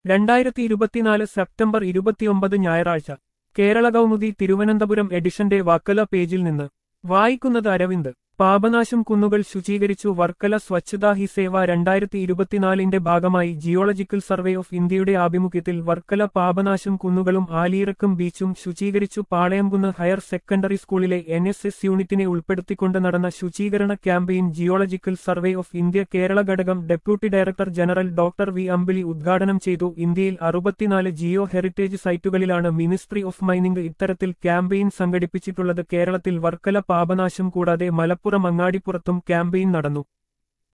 രണ്ടായിരത്തി ഇരുപത്തിനാല് സെപ്റ്റംബർ ഇരുപത്തിയൊമ്പത് ഞായറാഴ്ച കേരള കൗമുദി തിരുവനന്തപുരം എഡിഷന്റെ വക്കല പേജിൽ നിന്ന് വായിക്കുന്നത് അരവിന്ദ് പാപനാശം കുന്നുകൾ ശുചീകരിച്ചു വർക്കല സ്വച്ഛതാ ഹി സേവ രണ്ടായിരത്തി ഇരുപത്തിനാലിന്റെ ഭാഗമായി ജിയോളജിക്കൽ സർവേ ഓഫ് ഇന്ത്യയുടെ ആഭിമുഖ്യത്തിൽ വർക്കല പാപനാശം കുന്നുകളും ആലിയിറക്കും ബീച്ചും ശുചീകരിച്ചു പാളയംകുന്ന് ഹയർ സെക്കൻഡറി സ്കൂളിലെ എൻ എസ് എസ് യൂണിറ്റിനെ ഉൾപ്പെടുത്തിക്കൊണ്ട് നടന്ന ശുചീകരണ campaign geological survey of India Kerala ഘടകം deputy director general doctor V Ambili ഉദ്ഘാടനം ചെയ്തു ഇന്ത്യയിൽ അറുപത്തിനാല് ജിയോ ഹെറിറ്റേജ് സൈറ്റുകളിലാണ് മിനിസ്ട്രി ഓഫ് മൈനിംഗ് ഇത്തരത്തിൽ ക്യാമ്പയിൻ സംഘടിപ്പിച്ചിട്ടുള്ളത് കേരളത്തിൽ വർക്കല പാപനാശം കൂടാതെ മലപ്പുറം അങ്ങാടിപ്പുറത്തും ക്യാമ്പയിൻ നടന്നു